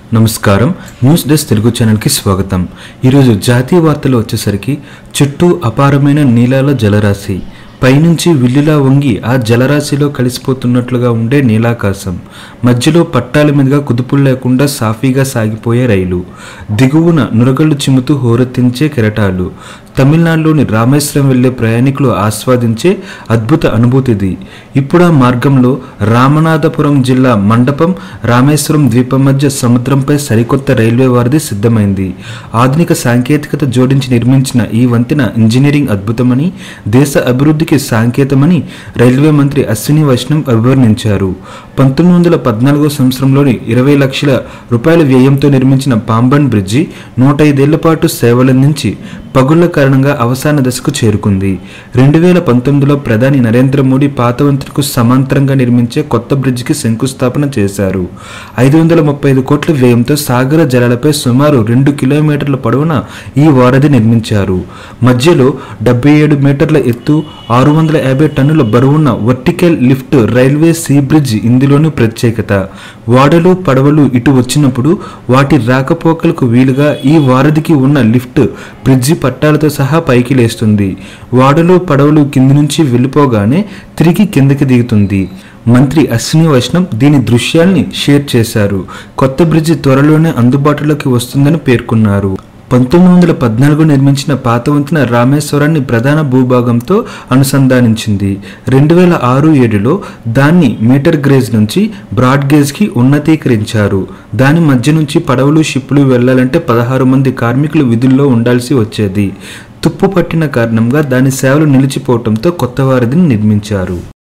నమస్కారం news desk Telugu ఛానల్కి స్వాగతం ఈరోజు జాతీయ వార్తలు వచ్చేసరికి చుట్టూ అపారమైన నీలాల జలరాశి పైనుంచి విల్లులా వంగి ఆ జలరాశిలో కలిసిపోతున్నట్లుగా ఉండే నీలాకాశం మధ్యలో పట్టాల మీదుగా కుదుపులు లేకుండా సాఫీగా సాగిపోయే రైలు దిగువన నురగళ్ళు చిమ్ముతూ హోరెత్తించే కెరటాలు తమిళనాడులోని రామేశ్వరం వెళ్లే ప్రయాణికులు ఆస్వాదించే అద్భుత అనుభూతిది ఇప్పుడు ఆ మార్గంలో రామనాథపురం జిల్లా మండపం రామేశ్వరం ద్వీపం మధ్య సముద్రంపై సరికొత్త రైల్వే వారధి సిద్ధమైంది ఆధునిక సాంకేతికత జోడించి నిర్మించిన ఈ వంతెన ఇంజనీరింగ్ అద్భుతమని దేశ అభివృద్ధికి సాంకేతమని రైల్వే మంత్రి అశ్విని వైష్ణవ్ అభివర్ణించారు పంతొమ్మిది వందల పద్నాలుగో సంవత్సరంలోని ఇరవై లక్షల రూపాయల వ్యయంతో నిర్మించిన పాంబన్ బ్రిడ్జి నూట ఐదేళ్ల పాటు సేవలందించి పగుళ్ల కారణంగా అవసాన దశకు చేరుకుంది రెండు వేల పంతొమ్మిదిలో ప్రధాని నరేంద్ర మోడీ పాత వంతెనకు సమాంతరంగా నిర్మించే కొత్త బ్రిడ్జికి శంకుస్థాపన చేశారు ఐదు వందల ముప్పై ఐదు కోట్ల వ్యయంతో సాగర జలాలపై సుమారు రెండు కిలోమీటర్ల పొడవున ఈ వారధి నిర్మించారు మధ్యలో డెబ్బై ఏడు మీటర్ల ఎత్తు ఆరు వందల యాభై టన్నుల బరువున్న vertical lift railway sea bridge ఇందులోని ప్రత్యేకత వాడలు పడవలు ఇటు వచ్చినప్పుడు వాటి రాకపోకలకు వీలుగా ఈ వారధికి ఉన్న లిఫ్ట్ బ్రిడ్జి పట్టాలతో సహా పైకి లేస్తుంది వాడలు పడవలు కింది నుంచి వెళ్ళిపోగానే తిరిగి కిందకి దిగుతుంది మంత్రి అశ్విని వైష్ణవ్ దీని దృశ్యాల్ని షేర్ చేశారు కొత్త బ్రిడ్జి త్వరలోనే అందుబాటులోకి వస్తుందని పేర్కొన్నారు పంతొమ్మిది వందల పద్నాలుగు నిర్మించిన పాత వంతెన రామేశ్వరాన్ని ప్రధాన భూభాగంతో అనుసంధానించింది రెండు వేల ఆరు ఏడులో దాన్ని మీటర్ గ్రేజ్ నుంచి బ్రాడ్ గేజ్కి ఉన్నతీకరించారు దాని మధ్య నుంచి పడవలు షిప్పులు వెళ్లాలంటే పదహారు మంది కార్మికులు విధుల్లో ఉండాల్సి వచ్చేది తుప్పు పట్టిన కారణంగా దాని సేవలు నిలిచిపోవడంతో కొత్త వారధిని నిర్మించారు